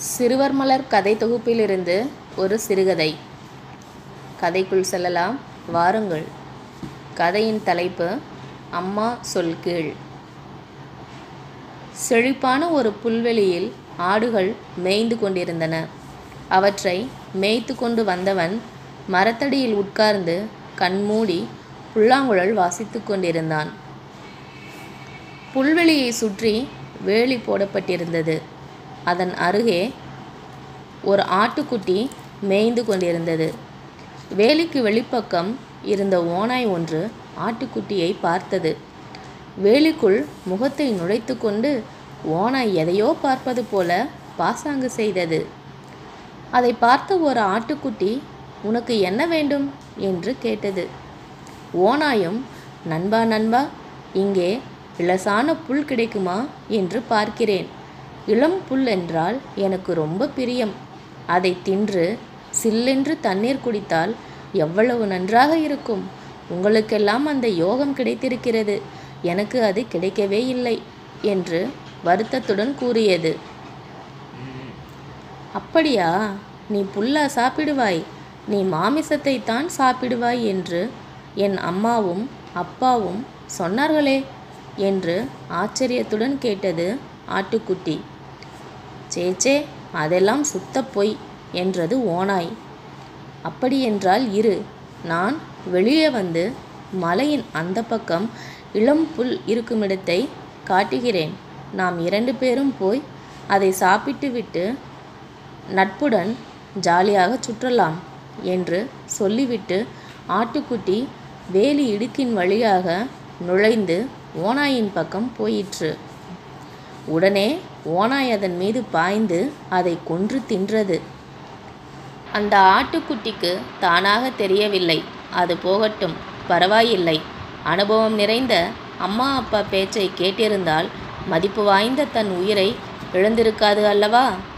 சிறுவர் மலர் கதை தொகுப்பிலிருந்து ஒரு சிறுகதை கதைக்குள் செல்லலாம் வாருங்கள் கதையின் தலைப்பு அம்மா சொல் கீழ் செழிப்பான ஒரு புல்வெளியில் ஆடுகள் மேய்ந்து கொண்டிருந்தன அவற்றை மேய்த்து கொண்டு வந்தவன் மரத்தடியில் உட்கார்ந்து கண்மூடி புல்லாங்குழல் வாசித்து கொண்டிருந்தான் புல்வெளியை சுற்றி வேலி போடப்பட்டிருந்தது அதன் அருகே ஒரு ஆட்டுக்குட்டி மேய்ந்து கொண்டிருந்தது வேலிக்கு வெளிப்பக்கம் இருந்த ஓநாய் ஒன்று ஆட்டுக்குட்டியை பார்த்தது வேலிக்குள் முகத்தை நுழைத்து கொண்டு ஓநாய் எதையோ பார்ப்பது போல பாசாங்கு செய்தது அதை பார்த்த ஒரு ஆட்டுக்குட்டி உனக்கு என்ன வேண்டும் என்று கேட்டது ஓநாயும் நண்பா நண்பா இங்கே இலசான புல் கிடைக்குமா என்று பார்க்கிறேன் இளம் புல் என்றால் எனக்கு ரொம்ப பிரியம் அதை தின்று சில்லென்று தண்ணீர் குடித்தால் எவ்வளவு நன்றாக இருக்கும் உங்களுக்கெல்லாம் அந்த யோகம் கிடைத்திருக்கிறது எனக்கு அது கிடைக்கவே இல்லை என்று வருத்தத்துடன் கூறியது அப்படியா நீ புல்லா சாப்பிடுவாய் நீ மாமிசத்தை தான் சாப்பிடுவாய் என்று என் அம்மாவும் அப்பாவும் சொன்னார்களே என்று ஆச்சரியத்துடன் கேட்டது ஆட்டுக்குட்டி சேச்சே அதெல்லாம் சுத்த பொய் என்றது ஓநாய் அப்படியென்றால் இரு நான் வெளியே வந்து மலையின் அந்த பக்கம் இளம் புல் இருக்குமிடத்தை காட்டுகிறேன் நாம் இரண்டு பேரும் போய் அதை சாப்பிட்டுவிட்டு நட்புடன் ஜாலியாக சுற்றலாம் என்று சொல்லிவிட்டு ஆட்டுக்குட்டி வேலி இடுக்கின் வழியாக நுழைந்து ஓநாயின் பக்கம் போயிற்று உடனே ஓநாய் அதன் மீது பாய்ந்து அதை கொன்று தின்றது அந்த ஆட்டுக்குட்டிக்கு தானாக தெரியவில்லை அது போகட்டும் பரவாயில்லை அனுபவம் நிறைந்த அம்மா அப்பா பேச்சை கேட்டிருந்தால் மதிப்பு வாய்ந்த தன் உயிரை இழந்திருக்காது அல்லவா